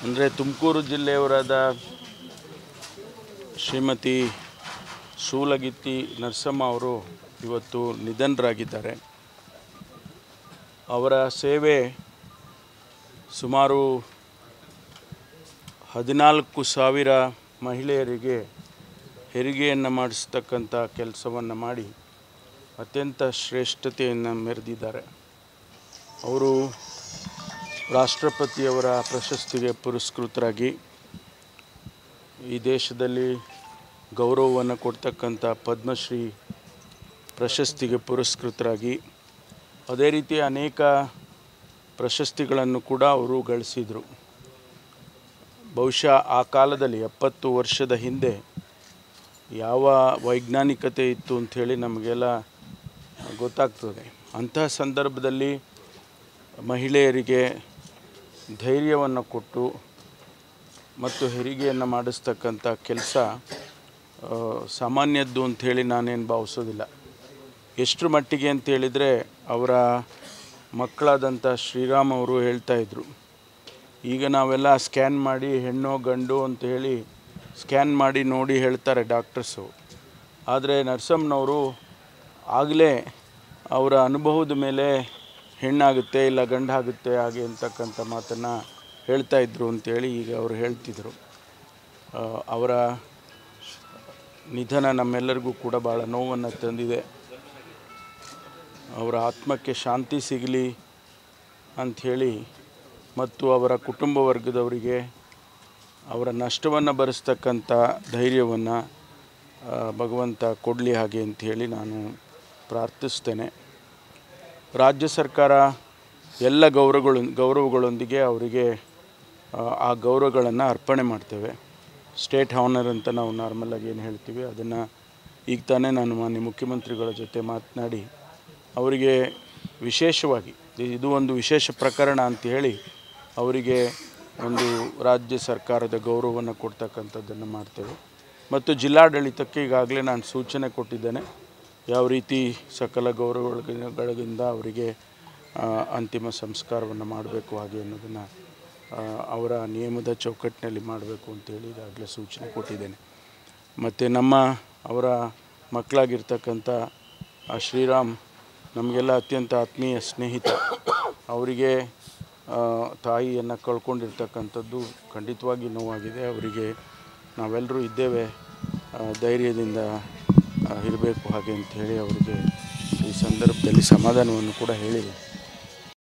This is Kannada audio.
ಅಂದರೆ ತುಮಕೂರು ಜಿಲ್ಲೆಯವರಾದ ಶ್ರೀಮತಿ ಸೂಲಗಿತ್ತಿ ನರಸಮ್ಮ ಅವರು ಇವತ್ತು ನಿಧನರಾಗಿದ್ದಾರೆ ಅವರ ಸೇವೆ ಸುಮಾರು ಹದಿನಾಲ್ಕು ಸಾವಿರ ಮಹಿಳೆಯರಿಗೆ ಹೆರಿಗೆಯನ್ನು ಮಾಡಿಸ್ತಕ್ಕಂಥ ಕೆಲಸವನ್ನು ಮಾಡಿ ಅತ್ಯಂತ ಶ್ರೇಷ್ಠತೆಯನ್ನು ಮೆರೆದಿದ್ದಾರೆ ಅವರು ರಾಷ್ಟ್ರಪತಿಯವರ ಪ್ರಶಸ್ತಿಗೆ ಪುರಸ್ಕೃತರಾಗಿ ಈ ದೇಶದಲ್ಲಿ ಗೌರವವನ್ನು ಕೊಡ್ತಕ್ಕಂಥ ಪದ್ಮಶ್ರೀ ಪ್ರಶಸ್ತಿಗೆ ಪುರಸ್ಕೃತರಾಗಿ ಅದೇ ರೀತಿ ಅನೇಕ ಪ್ರಶಸ್ತಿಗಳನ್ನು ಕೂಡ ಅವರು ಗಳಿಸಿದರು ಬಹುಶಃ ಆ ಕಾಲದಲ್ಲಿ ಎಪ್ಪತ್ತು ವರ್ಷದ ಹಿಂದೆ ಯಾವ ವೈಜ್ಞಾನಿಕತೆ ಇತ್ತು ಅಂಥೇಳಿ ನಮಗೆಲ್ಲ ಗೊತ್ತಾಗ್ತದೆ ಅಂತಹ ಸಂದರ್ಭದಲ್ಲಿ ಮಹಿಳೆಯರಿಗೆ ಧೈರ್ಯವನ್ನು ಕೊಟ್ಟು ಮತ್ತು ಹೆರಿಗೆಯನ್ನು ಮಾಡಿಸ್ತಕ್ಕಂಥ ಕೆಲಸ ಆ, ಸಾಮಾನ್ಯದ್ದು ಅಂಥೇಳಿ ನಾನೇನು ಭಾವಿಸೋದಿಲ್ಲ ಎಷ್ಟರ ಮಟ್ಟಿಗೆ ಅಂತೇಳಿದರೆ ಅವರ ಮಕ್ಕಳಾದಂಥ ಶ್ರೀರಾಮ್ ಅವರು ಹೇಳ್ತಾ ಇದ್ರು ಈಗ ನಾವೆಲ್ಲ ಸ್ಕ್ಯಾನ್ ಮಾಡಿ ಹೆಣ್ಣು ಗಂಡು ಅಂತ ಹೇಳಿ ಸ್ಕ್ಯಾನ್ ಮಾಡಿ ನೋಡಿ ಹೇಳ್ತಾರೆ ಡಾಕ್ಟರ್ಸು ಆದರೆ ನರ್ಸಮ್ಮನವರು ಆಗಲೇ ಅವರ ಅನುಭವದ ಮೇಲೆ ಹೆಣ್ಣಾಗುತ್ತೆ ಇಲ್ಲ ಗಂಡಾಗುತ್ತೆ ಹಾಗೆ ಅಂತಕ್ಕಂಥ ಮಾತನ್ನು ಹೇಳ್ತಾ ಇದ್ರು ಅಂತೇಳಿ ಈಗ ಅವರು ಹೇಳ್ತಿದ್ರು ಆ, ಅವರ ನಿಧನ ನಮ್ಮೆಲ್ಲರಿಗೂ ಕೂಡ ಭಾಳ ನೋವನ್ನು ತಂದಿದೆ ಅವರ ಆತ್ಮಕ್ಕೆ ಶಾಂತಿ ಸಿಗಲಿ ಅಂಥೇಳಿ ಮತ್ತು ಅವರ ಕುಟುಂಬ ವರ್ಗದವರಿಗೆ ಅವರ ನಷ್ಟವನ್ನು ಭರಿಸ್ತಕ್ಕಂಥ ಧೈರ್ಯವನ್ನು ಭಗವಂತ ಕೊಡಲಿ ಹಾಗೆ ಅಂಥೇಳಿ ನಾನು ಪ್ರಾರ್ಥಿಸ್ತೇನೆ ರಾಜ್ಯ ಸರ್ಕಾರ ಎಲ್ಲ ಗೌರವಗಳು ಗೌರವಗಳೊಂದಿಗೆ ಅವರಿಗೆ ಆ, ಆ ಗೌರವಗಳನ್ನು ಅರ್ಪಣೆ ಮಾಡ್ತೇವೆ ಸ್ಟೇಟ್ ಹಾನರ್ ಅಂತ ನಾವು ನಾರ್ಮಲಾಗಿ ಏನು ಹೇಳ್ತೀವಿ ಅದನ್ನು ಈಗ ತಾನೇ ನಾನು ಮಾನ್ಯ ಮುಖ್ಯಮಂತ್ರಿಗಳ ಜೊತೆ ಮಾತನಾಡಿ ಅವರಿಗೆ ವಿಶೇಷವಾಗಿ ಇದು ಒಂದು ವಿಶೇಷ ಪ್ರಕರಣ ಅಂತ ಹೇಳಿ ಅವರಿಗೆ ಒಂದು ರಾಜ್ಯ ಸರ್ಕಾರದ ಗೌರವವನ್ನು ಕೊಡ್ತಕ್ಕಂಥದ್ದನ್ನು ಮಾಡ್ತೇವೆ ಮತ್ತು ಜಿಲ್ಲಾಡಳಿತಕ್ಕೆ ಈಗಾಗಲೇ ನಾನು ಸೂಚನೆ ಕೊಟ್ಟಿದ್ದೇನೆ ಯಾವ ರೀತಿ ಸಕಲ ಗೌರವಗಳಿಂದ ಅವರಿಗೆ ಆ, ಅಂತಿಮ ಸಂಸ್ಕಾರವನ್ನು ಮಾಡಬೇಕು ಹಾಗೆ ಅನ್ನೋದನ್ನು ಆ, ಅವರ ನಿಯಮದ ಚೌಕಟ್ಟಿನಲ್ಲಿ ಮಾಡಬೇಕು ಅಂತೇಳಿ ಈಗಾಗಲೇ ಸೂಚನೆ ಕೊಟ್ಟಿದ್ದೇನೆ ಮತ್ತು ನಮ್ಮ ಅವರ ಮಕ್ಕಳಾಗಿರ್ತಕ್ಕಂಥ ಆ ಶ್ರೀರಾಮ್ ನಮಗೆಲ್ಲ ಅತ್ಯಂತ ಆತ್ಮೀಯ ಸ್ನೇಹಿತ ಅವರಿಗೆ ಆ, ತಾಯಿಯನ್ನು ಕಳ್ಕೊಂಡಿರ್ತಕ್ಕಂಥದ್ದು ಖಂಡಿತವಾಗಿ ನೋವಾಗಿದೆ ಅವರಿಗೆ ನಾವೆಲ್ಲರೂ ಇದ್ದೇವೆ ಆ, ಧೈರ್ಯದಿಂದ ಇರಬೇಕು ಹಾಗೆ ಅಂತ ಹೇಳಿ ಅವರಿಗೆ ಈ ಸಂದರ್ಭದಲ್ಲಿ ಸಮಾಧಾನವನ್ನು ಕೂಡ ಹೇಳಿದೆ